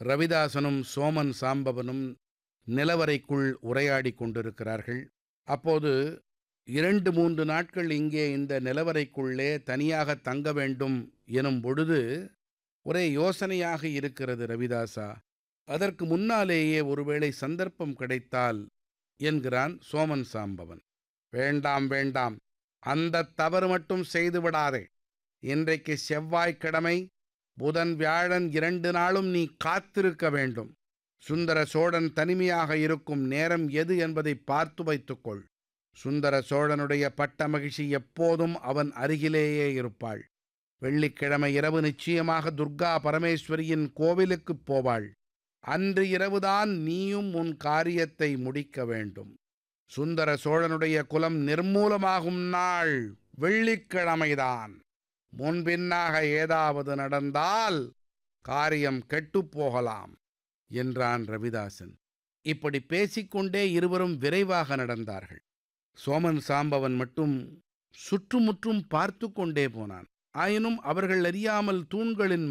ரவிதாசனும் சோமன் சாம்பவனும் நிலவறைக்குள் உரையாடிக் கொண்டிருக்கிறார்கள் அப்போது இரண்டு மூன்று நாட்கள் இங்கே இந்த நிலவறைக்குள்ளே தனியாக தங்க வேண்டும் எனும் பொழுது ஒரே யோசனையாக இருக்கிறது ரவிதாசா அதற்கு முன்னாலேயே ஒருவேளை சந்தர்ப்பம் கிடைத்தால் என்கிறான் சோமன் சாம்பவன் வேண்டாம் வேண்டாம் அந்த தவறு மட்டும் செய்து விடாதே இன்றைக்கு செவ்வாய்க்கிழமை புதன் வியாழன் இரண்டு நாளும் நீ காத்திருக்க வேண்டும் சுந்தர சோழன் தனிமையாக இருக்கும் நேரம் எது என்பதை பார்த்து வைத்துக்கொள் சுந்தர சோழனுடைய பட்ட மகிழ்ச்சி எப்போதும் அவன் அருகிலேயே இருப்பாள் வெள்ளிக்கிழமை இரவு நிச்சயமாக துர்கா பரமேஸ்வரியின் கோவிலுக்குப் போவாள் அன்று இரவுதான் நீயும் உன் காரியத்தை முடிக்க வேண்டும் சுந்தர சோழனுடைய குலம் நிர்மூலமாகும் நாள் வெள்ளிக்கிழமைதான் முன்பின்னாக ஏதாவது நடந்தால் காரியம் கெட்டுப் போகலாம் என்றான் ரவிதாசன் இப்படி பேசிக்கொண்டே இருவரும் விரைவாக நடந்தார்கள் சோமன் சாம்பவன் மட்டும் சுற்றுமுற்றும் பார்த்து கொண்டே போனான் ஆயினும் அவர்கள் அறியாமல் தூண்களின்